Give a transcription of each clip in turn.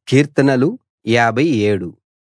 కీర్తనలు 57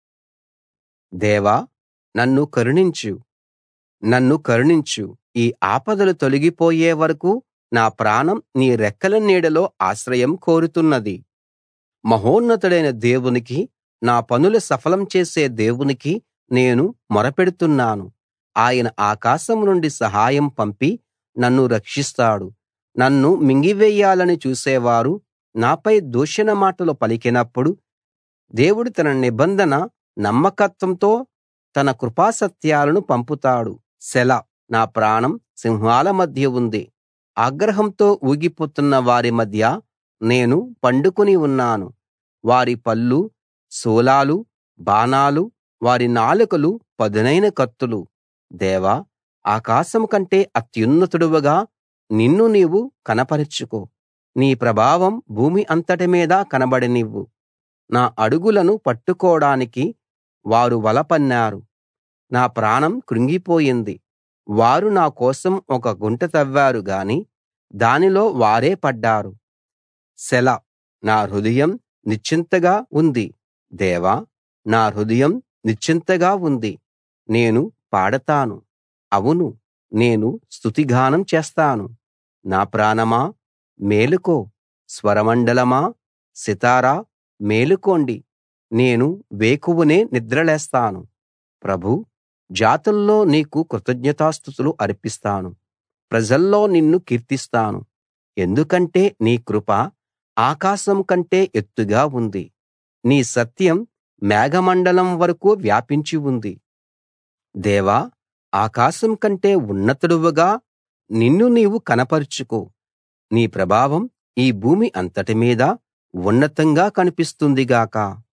దేవా నన్ను కరుణించు నన్ను కరుణించు ఈ ఆపదలు తొలగిపోయే వరకూ నా ప్రాణం నీ రెక్కల నీడలో ఆశ్రయం కోరుతున్నది మహోన్నతుడైన దేవునికి నా పనులు సఫలం చేసే దేవునికి నేను మొరపెడుతున్నాను ఆయన ఆకాశం నుండి సహాయం పంపి నన్ను రక్షిస్తాడు నన్ను మింగివేయాలని చూసేవారు నాపై దూషణ మాటలు పలికినప్పుడు దేవుడు తన నిబంధన నమ్మకత్వంతో తన కృపాసత్యాలను పంపుతాడు సెలా నా ప్రాణం సింహాల మధ్య ఉంది ఆగ్రహంతో ఊగిపోతున్న వారి మధ్య నేను పండుకుని ఉన్నాను వారి పళ్ళు శూలాలు బాణాలు వారి నాలుకలు పదునైన కత్తులు దేవా ఆకాశం కంటే అత్యున్నతుడవుగా నిన్ను నీవు కనపరచుకో నీ ప్రభావం భూమి అంతటి మీద కనబడనివ్వు నా అడుగులను పట్టుకోడానికి వారు వల పన్నారు నా ప్రాణం కృంగిపోయింది వారు నా కోసం ఒక గుంట తవ్వారు గాని దానిలో వారే పడ్డారు సెలా నా హృదయం నిశ్చింతగా ఉంది దేవా నా హృదయం నిశ్చింతగా ఉంది నేను పాడతాను అవును నేను స్తుతిగానం చేస్తాను నా ప్రాణమా మేలుకో స్వరమండలమా సితారా మేలుకోండి నేను వేకువనే నిద్రలేస్తాను ప్రభూ జాతుల్లో నీకు కృతజ్ఞతాస్తుతులు అర్పిస్తాను ప్రజల్లో నిన్ను కీర్తిస్తాను ఎందుకంటే నీ కృప ఆకాశం కంటే ఎత్తుగా ఉంది నీ సత్యం మేఘమండలం వరకూ వ్యాపించి ఉంది దేవా ఆకాశం కంటే ఉన్నతుడవుగా నిన్ను నీవు కనపరుచుకో నీ ప్రభావం ఈ భూమి అంతటి మీద ఉన్నతంగా కనిపిస్తుంది గాక